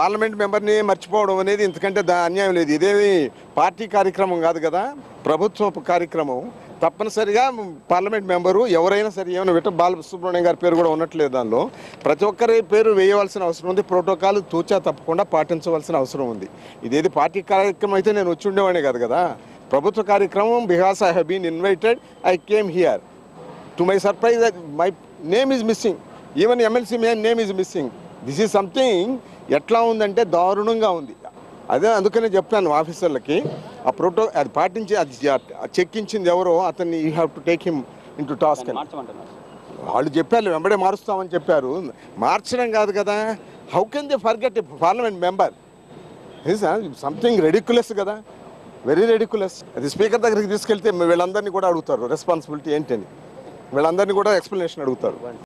parliament మెంబర్ని మర్చిపోవడం అనేది ఇంతకంటే దా అన్యాయం లేదు ఇదేమి పార్టీ కార్యక్రమం కాదు కదా ప్రభుత్వ కార్యక్రమం తప్పనిసరిగా పార్లమెంట్ మెంబరు ఎవరైనా సరే ఏమైనా విట్ట బాలసుబ్రహ్మణ్యం గారి పేరు కూడా ఉన్నట్లేదు దానిలో ప్రతి ఒక్కరి పేరు వేయవలసిన అవసరం ఉంది ప్రోటోకాల్ తూచా తప్పకుండా పాటించవలసిన అవసరం ఉంది ఇదేది పార్టీ కార్యక్రమం అయితే నేను వచ్చి ఉండేవాడిని కాదు కదా ప్రభుత్వ కార్యక్రమం because I have been invited I came here to my surprise my name is missing even MLC my name is missing this is something ఎట్లా ఉందంటే దారుణంగా ఉంది అదే అందుకనే చెప్తాను ఆఫీసర్లకి ఆ ప్రోటో అది పాటించి అది చెక్కించింది ఎవరో అతన్ని you have to take him in to task మార్చమంటున్నారు వాళ్ళు చెప్పారు వెంబడే మారుస్తామని చెప్పారు మార్చడం కాదు కదా how can they forget parliament member something ridiculous కదా వెరీ రెడిక్యులస్ అది స్పీకర్ దగ్గరికి తీసుకెళ్తే వీళ్ళందరినీ కూడా అడుగుతారు రెస్పాన్సిబిలిటీ ఏంటని వీళ్ళందరినీ కూడా ఎక్స్ప్లెనేషన్ అడుగుతారు